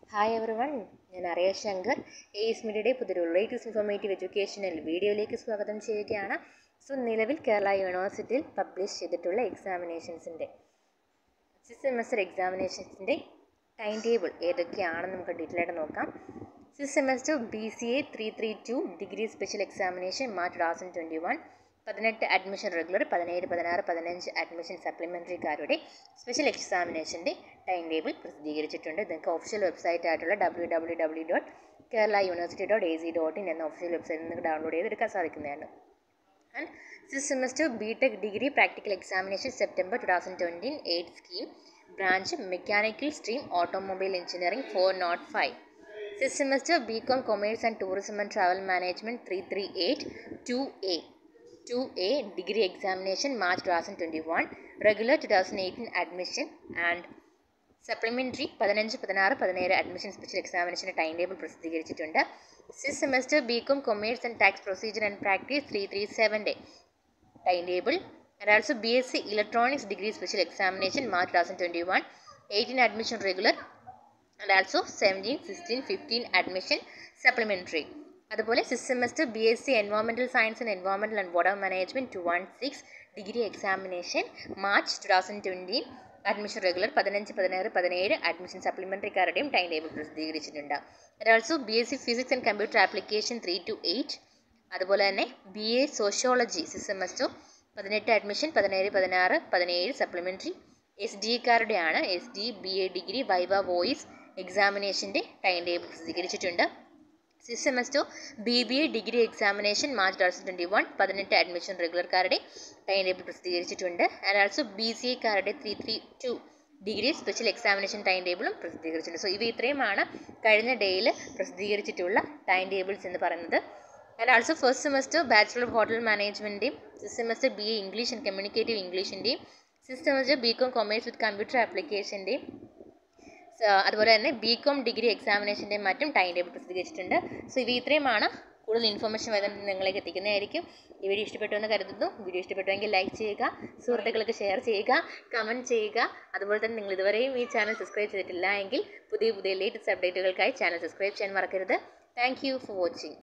hi every one ഞാൻ അറിയ Shankar A S മീഡിയയുടെ പുതിയൊരു ലേറ്റസ്റ്റ് ഇൻഫോർമേറ്റീവ് എഡ്യൂക്കേഷണൽ വീഡിയോയിലേക്ക് സ്വാഗതം ചെയ്യുകയാണ് സോ നിലവിൽ കേരള യൂണിവേഴ്സിറ്റിയിൽ പബ്ലിഷ് ചെയ്തിട്ടുള്ള എക്സാമിനേഷൻസിൻ്റെ സിക്സ് സെമസ്റ്റർ എക്സാമിനേഷൻസിൻ്റെ ടൈം ടേബിൾ ഏതൊക്കെയാണെന്ന് നമുക്ക് ഡീറ്റെയിൽ ആയിട്ട് നോക്കാം six semester B C A three three two degree special examination March two thousand twenty one പതിനെട്ട് അഡ്മിഷൻ റെഗുലർ പതിനേഴ് പതിനാറ് പതിനഞ്ച് അഡ്മിഷൻ സപ്ലിമെൻ്ററിക്കാരുടെ സ്പെഷ്യൽ എക്സാമിനേഷൻ്റെ ടൈം ടേബിൾ പ്രസിദ്ധീകരിച്ചിട്ടുണ്ട് നിങ്ങൾക്ക് ഒഫീഷ്യൽ വെബ്സൈറ്റ് ആയിട്ടുള്ള W W W dot Kerala university dot A C dot in എന്ന ഒഫീഷ്യൽ വെബ്സൈറ്റിൽ നിന്ന് ഡൗൺലോഡ് ചെയ്തെടുക്കാൻ സാധിക്കുന്നതാണ് and six semester B tech degree practical examination September two thousand twenty eight scheme branch mechanical stream automobile engineering four nought five six semester B com commerce and tourism and travel management three three eight two A two A degree examination March two thousand twenty one regular two thousand eighteen admission and supplementary പതിനഞ്ച് പതിനാറ് പതിനേഴ് admission special എക്സാമിനേഷൻ്റെ time table പ്രസിദ്ധീകരിച്ചിട്ടുണ്ട് six semester B com commerce and tax procedure and practice three three സെവൻ്റെ time table and also B S C electronics degree special examination March two thousand twenty one eighteen admission regular and also seventeen sixteen fifteen admission supplementary അതുപോലെ six semester B S C environmental science and environmental and water management two one six degree examination March two thousand twenty admission regular പതിനഞ്ച് പതിനാറ് പതിനേഴ് അഡ്മിഷൻ സപ്ലിമെൻ്ററിക്കാരുടെയും time table പ്രസിദ്ധീകരിച്ചിട്ടുണ്ട് and also B S C physics and computer application three to eight അതുപോലെ തന്നെ B A sociology six semester പതിനെട്ട് admission പതിനേഴ് പതിനാറ് പതിനേഴ് സപ്ലിമെൻ്ററി എസ് ഡി കാരുടെയാണ് S D B A degree viva voce എക്സാമിനേഷൻ്റെ ടൈം ടേബിൾ പ്രസിദ്ധീകരിച്ചിട്ടുണ്ട് six semester B B A degree examination March two thousand twenty one പതിനെട്ട് അഡ്മിഷൻ റെഗുലർക്കാരുടെ time table പ്രസിദ്ധീകരിച്ചിട്ടുണ്ട് ആൻഡ് ആൾസോ ബി സി എക്കാരുടെ three three two degree special examination time ടേബിളും പ്രസിദ്ധീകരിച്ചിട്ടുണ്ട് so ഇവ ഇത്രയുമാണ് കഴിഞ്ഞ ഡേയിൽ പ്രസിദ്ധീകരിച്ചിട്ടുള്ള ടൈം ടേബിൾസ് എന്ന് പറയുന്നത് and also first semester bachelor of hotel മാനേജ്മെൻറ്റിൻ്റെയും six semester B A English and communicative ഇംഗ്ലീഷിൻ്റെയും six semester B com commerce with computer ആപ്ലിക്കേഷൻ്റെയും അതുപോലെ തന്നെ ബി കോം ഡിഗ്രി എക്സാമിനേഷൻ്റെയും മറ്റും ടൈം ടേബിൾ പ്രസിദ്ധീകരിച്ചിട്ടുണ്ട് സോ ഇവ ഇത്രയുമാണ് കൂടുതൽ ഇൻഫർമേഷൻ വരുന്നത് നിങ്ങളിലേക്ക് എത്തിക്കുന്നതായിരിക്കും ഈ വീഡിയോ ഇഷ്ടപ്പെട്ടു എന്ന് കരുതുന്നു വീഡിയോ ഇഷ്ടപ്പെട്ടുവെങ്കിൽ ലൈക്ക് ചെയ്യുക സുഹൃത്തുക്കൾക്ക് ഷെയർ ചെയ്യുക കമൻറ്റ് ചെയ്യുക അതുപോലെ തന്നെ നിങ്ങൾ ഇതുവരെയും ഈ ചാനൽ സബ്സ്ക്രൈബ് ചെയ്തിട്ടില്ല എങ്കിൽ പുതിയ പുതിയ ലേറ്റസ്റ്റ് അപ്ഡേറ്റുകൾക്കായി ചാനൽ സബ്സ്ക്രൈബ് ചെയ്യാൻ മറക്കരുത് താങ്ക് ഫോർ വാച്ചിങ്